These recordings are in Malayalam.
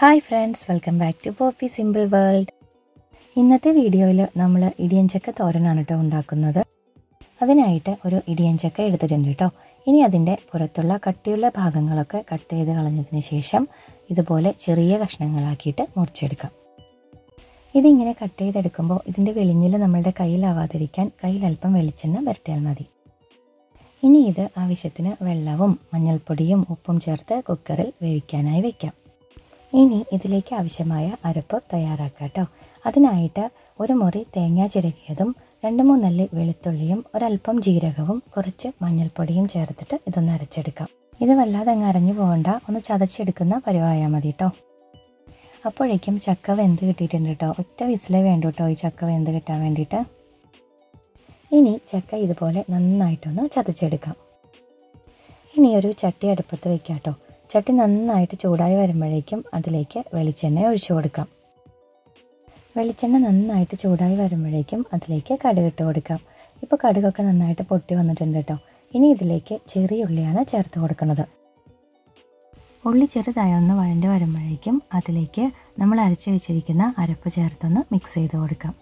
hi friends welcome back to Poppy simple world ഇന്നത്തെ വീഡിയോയിൽ നമ്മൾ ഇടിയഞ്ചക്ക തോരനാണ് കേട്ടോ ഉണ്ടാക്കുന്നത് അതിനായിട്ട് ഒരു ഇടിയഞ്ചക്ക എടുത്തിട്ടുണ്ട് കേട്ടോ ഇനി അതിൻ്റെ പുറത്തുള്ള കട്ടിയുള്ള ഭാഗങ്ങളൊക്കെ കട്ട് ചെയ്ത് കളഞ്ഞതിന് ശേഷം ഇതുപോലെ ചെറിയ കഷ്ണങ്ങളാക്കിയിട്ട് മുറിച്ചെടുക്കാം ഇതിങ്ങനെ കട്ട് ചെയ്തെടുക്കുമ്പോൾ ഇതിൻ്റെ വെളിഞ്ഞിൽ നമ്മളുടെ കയ്യിലാവാതിരിക്കാൻ കയ്യിൽ അല്പം വെളിച്ചെണ്ണ പുരട്ടിയാൽ മതി ഇനി ഇത് ആവശ്യത്തിന് വെള്ളവും മഞ്ഞൾപ്പൊടിയും ഉപ്പും ചേർത്ത് കുക്കറിൽ വേവിക്കാനായി വെക്കാം ഇനി ഇതിലേക്ക് ആവശ്യമായ അരപ്പ് തയ്യാറാക്കാം കേട്ടോ അതിനായിട്ട് ഒരു മുറി തേങ്ങ ചിരകിയതും രണ്ട് മൂന്നല്ലി വെളുത്തുള്ളിയും ഒരല്പം ജീരകവും കുറച്ച് മഞ്ഞൾപ്പൊടിയും ചേർത്തിട്ട് ഇതൊന്ന് അരച്ചെടുക്കാം ഇത് വല്ലാതെ അങ്ങ് അരഞ്ഞു പോകണ്ട ഒന്ന് ചതച്ചെടുക്കുന്ന പരിവായാൽ മതി കേട്ടോ അപ്പോഴേക്കും ചക്ക വെന്ത് കിട്ടിയിട്ടുണ്ട് കേട്ടോ ഒറ്റ വിസിലേ വേണ്ടു കേട്ടോ ഈ ചക്ക വെന്ത് കിട്ടാൻ വേണ്ടിയിട്ട് ഇനി ചക്ക ഇതുപോലെ നന്നായിട്ടൊന്ന് ചതച്ചെടുക്കാം ഇനി ഒരു ചട്ടി അടുപ്പത്ത് വെക്കാം കേട്ടോ ചട്ടി നന്നായിട്ട് ചൂടായി വരുമ്പോഴേക്കും അതിലേക്ക് വെളിച്ചെണ്ണ ഒഴിച്ചു കൊടുക്കാം വെളിച്ചെണ്ണ നന്നായിട്ട് ചൂടായി വരുമ്പോഴേക്കും അതിലേക്ക് കടുകിട്ട് കൊടുക്കാം ഇപ്പോൾ കടുകൊക്കെ നന്നായിട്ട് പൊട്ടി വന്നിട്ടുണ്ട് കേട്ടോ ഇനി ഇതിലേക്ക് ചെറിയ ഉള്ളിയാണ് ചേർത്ത് കൊടുക്കുന്നത് ഉള്ളി ചെറുതായി ഒന്ന് വഴണ്ട് വരുമ്പോഴേക്കും അതിലേക്ക് നമ്മൾ അരച്ച് വെച്ചിരിക്കുന്ന അരപ്പ് ചേർത്തൊന്ന് മിക്സ് ചെയ്ത് കൊടുക്കാം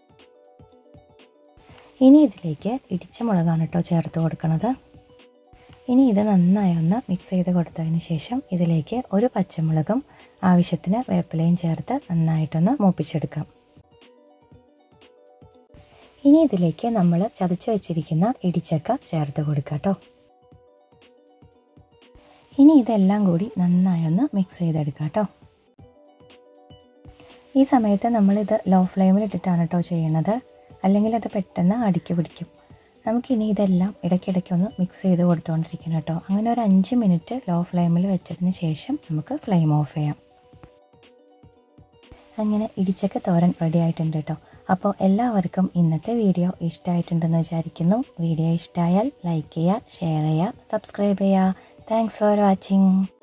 ഇനി ഇതിലേക്ക് ഇടിച്ച മുളകാണ് കേട്ടോ ചേർത്ത് കൊടുക്കുന്നത് ഇനി ഇത് നന്നായി ഒന്ന് മിക്സ് ചെയ്ത് കൊടുത്തതിന് ശേഷം ഇതിലേക്ക് ഒരു പച്ചമുളകും ആവശ്യത്തിന് വേപ്പിലയും ചേർത്ത് നന്നായിട്ടൊന്ന് മൂപ്പിച്ചെടുക്കാം ഇനി ഇതിലേക്ക് നമ്മൾ ചതച്ച് വെച്ചിരിക്കുന്ന ഇടിച്ചക്ക ചേർത്ത് കൊടുക്കാം കേട്ടോ ഇനി ഇതെല്ലാം കൂടി നന്നായി ഒന്ന് മിക്സ് ചെയ്തെടുക്കാം കേട്ടോ ഈ സമയത്ത് നമ്മളിത് ലോ ഫ്ലെയിമിൽ ഇട്ടിട്ടാണ് കേട്ടോ ചെയ്യണത് അല്ലെങ്കിൽ അത് പെട്ടെന്ന് അടുക്കി പിടിക്കും നമുക്കിനി ഇതെല്ലാം ഇടയ്ക്കിടയ്ക്ക് ഒന്ന് മിക്സ് ചെയ്ത് കൊടുത്തുകൊണ്ടിരിക്കണം കേട്ടോ അങ്ങനെ ഒരു അഞ്ച് മിനിറ്റ് ലോ ഫ്ലെയിമിൽ വെച്ചതിന് ശേഷം നമുക്ക് ഫ്ലെയിം ഓഫ് ചെയ്യാം അങ്ങനെ ഇടിച്ചക്ക തോരൻ റെഡി ആയിട്ടുണ്ട് കേട്ടോ അപ്പോൾ എല്ലാവർക്കും ഇന്നത്തെ വീഡിയോ ഇഷ്ടമായിട്ടുണ്ടെന്ന് വിചാരിക്കുന്നു വീഡിയോ ഇഷ്ടമായാൽ ലൈക്ക് ചെയ്യുക ഷെയർ ചെയ്യുക സബ്സ്ക്രൈബ് ചെയ്യുക താങ്ക്സ് ഫോർ വാച്ചിങ്